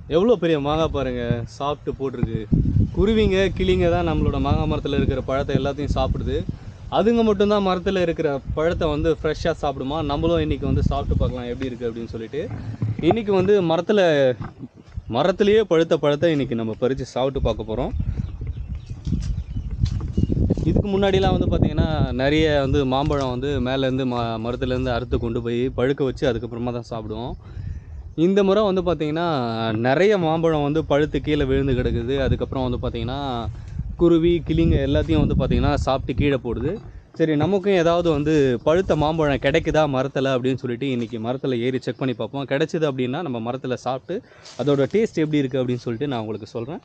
எவ்வளோ பெரிய மாங்காய் பாருங்கள் சாப்பிட்டு போட்டிருக்கு குருவிங்க கிளிங்க தான் நம்மளோட மாங்காய் மரத்தில் இருக்கிற பழத்தை எல்லாத்தையும் சாப்பிடுது அதுங்க மட்டும்தான் மரத்தில் இருக்கிற பழத்தை வந்து ஃப்ரெஷ்ஷாக சாப்பிடுமா நம்மளும் இன்றைக்கி வந்து சாப்பிட்டு பார்க்கலாம் எப்படி இருக்குது அப்படின்னு சொல்லிட்டு இன்றைக்கி வந்து மரத்தில் மரத்துலேயே பழுத்த பழத்தை இன்றைக்கி நம்ம பறித்து சாப்பிட்டு பார்க்க போகிறோம் இதுக்கு முன்னாடிலாம் வந்து பார்த்திங்கன்னா நிறைய வந்து மாம்பழம் வந்து மேலேருந்து ம மரத்துலேருந்து அறுத்து கொண்டு போய் பழுக்க வச்சு அதுக்கப்புறமா தான் சாப்பிடுவோம் இந்த முறை வந்து பார்த்திங்கன்னா நிறைய மாம்பழம் வந்து பழுத்து கீழே விழுந்து கிடக்குது அதுக்கப்புறம் வந்து பார்த்திங்கன்னா குருவி கிளிங்க எல்லாத்தையும் வந்து பார்த்திங்கன்னா சாப்பிட்டு கீழே போடுது சரி நமக்கும் ஏதாவது வந்து பழுத்த மாம்பழம் கிடைக்குதா மரத்தில் அப்படின்னு சொல்லிட்டு இன்றைக்கி மரத்தில் ஏறி செக் பண்ணி பார்ப்போம் கிடைச்சிது அப்படின்னா நம்ம மரத்தில் சாப்பிட்டு அதோட டேஸ்ட் எப்படி இருக்குது அப்படின்னு சொல்லிட்டு நான் உங்களுக்கு சொல்கிறேன்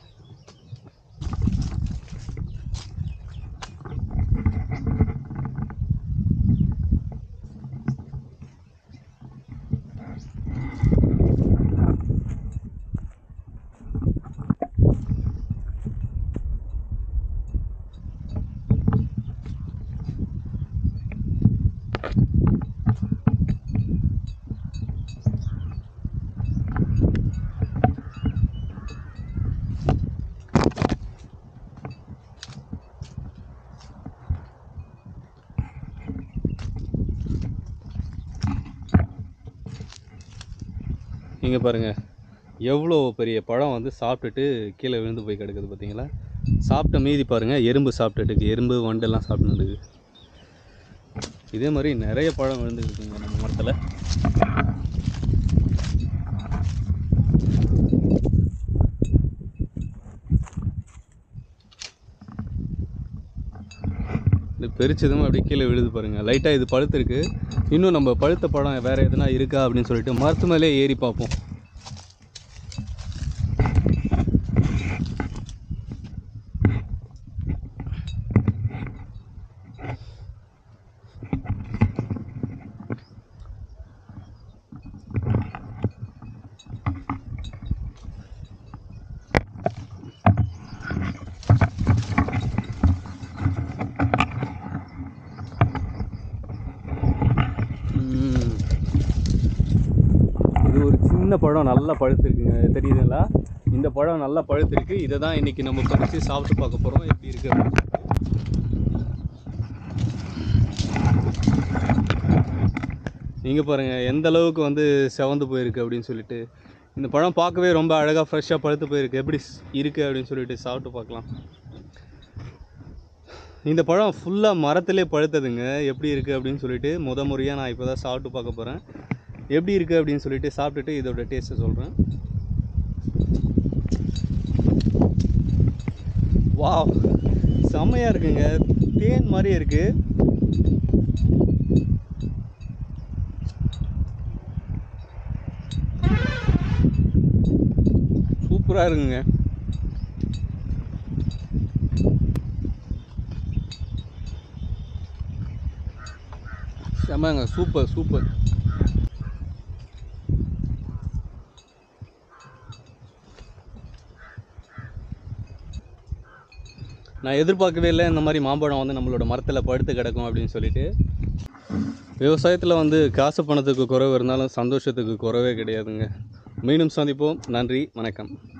இங்கே பாருங்கள் எவ்வளோ பெரிய பழம் வந்து சாப்பிட்டுட்டு கீழே விழுந்து போய் கிடக்குது பார்த்தீங்களா சாப்பிட்ட மீதி பாருங்கள் எறும்பு சாப்பிட்டுட்டு இருக்கு. எறும்பு வண்டெல்லாம் சாப்பிட்டு இருக்கு இதே மாதிரி நிறைய பழம் விழுந்துருக்குங்க நம்ம மரத்தில் இது பெரிச்சதும் அப்படியே கீழே விழுது பாருங்கள் லைட்டாக இது பழுத்திருக்கு இன்னும் நம்ம பழுத்த பழம் வேறு எதுனா இருக்கா அப்படின்னு சொல்லிட்டு மரத்து மேலே ஏறி பார்ப்போம் ம். இது ஒரு சின்ன பழம் நல்லா பழுத்திருக்குங்க தெரியுதுங்களா இந்த பழம் நல்லா பழுத்திருக்கு இதை தான் இன்னைக்கு நம்ம பறித்து சாப்பிட்டு பார்க்க போகிறோம் எப்படி இருக்கு அப்படின்னு நீங்கள் பாருங்கள் எந்த அளவுக்கு வந்து செவந்து போயிருக்கு அப்படின்னு சொல்லிட்டு இந்த பழம் பார்க்கவே ரொம்ப அழகாக ஃப்ரெஷ்ஷாக பழுத்து போயிருக்கு எப்படி ஸ்- இருக்கு அப்படின்னு சொல்லிட்டு சாப்பிட்டு பார்க்கலாம் இந்த பழம் ஃபுல்லாக மரத்திலே பழுத்ததுங்க எப்படி இருக்குது அப்படின்னு சொல்லிட்டு முத முறையாக நான் இப்போ தான் சாப்பிட்டு பார்க்க போகிறேன் எப்படி இருக்குது அப்படின்னு சொல்லிட்டு சாப்பிட்டுட்டு இதோட டேஸ்ட்டை சொல்கிறேன் வாவ் செம்மையாக இருக்குங்க தேன் மாதிரி இருக்குது சூப்பராக இருக்குங்க செம்மங்க சூப்பர் சூப்பர் நான் எதிர்பார்க்கவே இல்லை இந்த மாதிரி மாம்பழம் வந்து நம்மளோட மரத்தில் படுத்து கிடக்கும் அப்படின்னு சொல்லிட்டு விவசாயத்தில் வந்து காசு பணத்துக்கு குறைவு இருந்தாலும் சந்தோஷத்துக்கு குறைவே கிடையாதுங்க மீண்டும் சந்திப்போம் நன்றி வணக்கம்